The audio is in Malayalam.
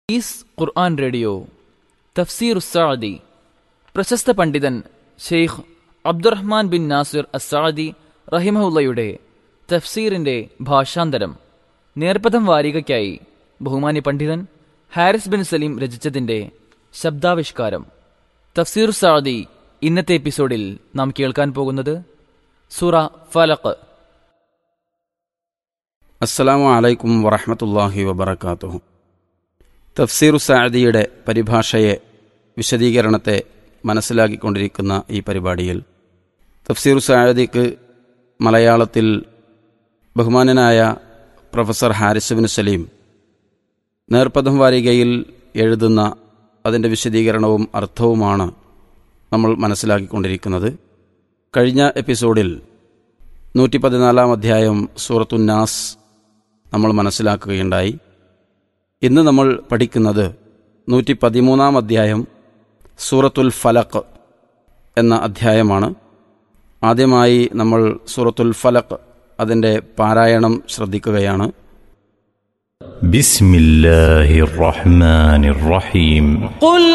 ഈസ് ഖുർആൻ റേഡിയോ തഫ്സീർ ഉസ്സാദി പ്രശസ്ത പണ്ഡിതൻ Sheikh Abdurrahman bin Nasir Assadi റഹിമഹുല്ലയുടെ തഫ്സീറിന്റെ ഭാഷാന്തരം നേർപ്പഥം വാരികയ്ക്കായി ബഹുമാന്യ പണ്ഡിതൻ ഹാരിസ് ബിൻ സലീം രചിച്ചതിന്റെ ശബ്ദാവിഷ്കാരം തഫ്സീർ സാദി ഇന്നത്തെ എപ്പിസോഡിൽ നാം കേൾക്കാൻ പോകുന്നത് സുറ ഫലഖ് അസ്സലാമു അലൈക്കും വറഹമത്തല്ലാഹി വബർക്കാത്തുഹു തഫ്സീറു സാദിയുടെ പരിഭാഷയെ വിശദീകരണത്തെ മനസ്സിലാക്കിക്കൊണ്ടിരിക്കുന്ന ഈ പരിപാടിയിൽ തഫ്സീറു സാദിക്ക് മലയാളത്തിൽ ബഹുമാനനായ പ്രൊഫസർ ഹാരിസുബിൻ സലീം നേർപ്പദം വാരികയിൽ എഴുതുന്ന അതിൻ്റെ വിശദീകരണവും അർത്ഥവുമാണ് നമ്മൾ മനസ്സിലാക്കിക്കൊണ്ടിരിക്കുന്നത് കഴിഞ്ഞ എപ്പിസോഡിൽ നൂറ്റി പതിനാലാം അധ്യായം സൂറത്തുന്നാസ് നമ്മൾ മനസ്സിലാക്കുകയുണ്ടായി ഇന്ന് നമ്മൾ പഠിക്കുന്നത് നൂറ്റി പതിമൂന്നാം അധ്യായം സൂറത്തുൽ ഫലഖ് എന്ന അധ്യായമാണ് ആദ്യമായി നമ്മൾ സൂറത്തുൽ ഫലഖ് അതിൻ്റെ പാരായണം ശ്രദ്ധിക്കുകയാണ് بسم الله الرحمن الرحيم قل